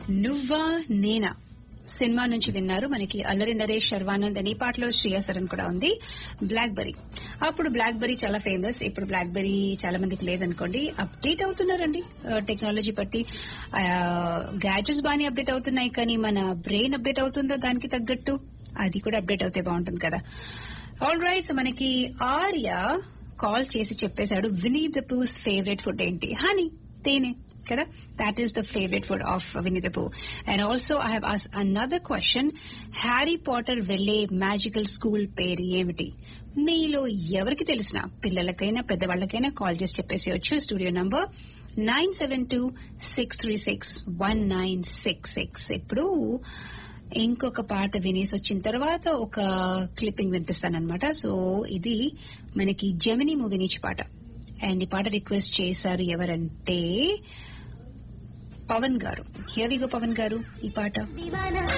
నువ్వా నేనా సినిమా నుంచి విన్నారు మనకి అల్లరి నరేష్ శర్వానంద్ అని ఈ పాటలో శ్రేయా సరన్ కూడా ఉంది బ్లాక్ బెరీ అప్పుడు బ్లాక్ బెరీ చాలా ఫేమస్ ఇప్పుడు బ్లాక్ బెరీ చాలా మందికి లేదనుకోండి అప్డేట్ అవుతున్నారండి టెక్నాలజీ బట్టి గ్యాడ్జెట్స్ బాగానే అప్డేట్ అవుతున్నాయి కానీ మన బ్రెయిన్ అప్డేట్ అవుతుందో దానికి తగ్గట్టు అది కూడా అప్డేట్ అవుతే బాగుంటుంది కదా ఆల్ రైట్ సో మనకి ఆర్య కాల్ చేసి చెప్పేశాడు Winnie the Pooh's favourite food ఏంటి హనీ తేనె కదా that is the favourite food of Winnie the Pooh and also I have as another question Harry Potter వెళ్లే మ్యాజికల్ స్కూల్ పేరు ఏమిటి మీలో ఎవరికి తెలిసిన పిల్లలకైనా పెద్దవాళ్ళకైనా కాల్ చేసి చెప్పేసేయచ్చు studio number nine seven two six three six one nine six six ఇప్పుడు ఇంకొక పాట వినేసి వచ్చిన తర్వాత ఒక క్లిప్పింగ్ వినిపిస్తానమాట సో ఇది మనకి జమినీ మూవీ నుంచి పాట అండ్ ఈ పాట రిక్వెస్ట్ చేశారు ఎవరంటే పవన్ గారు హేవిగో పవన్ గారు ఈ పాట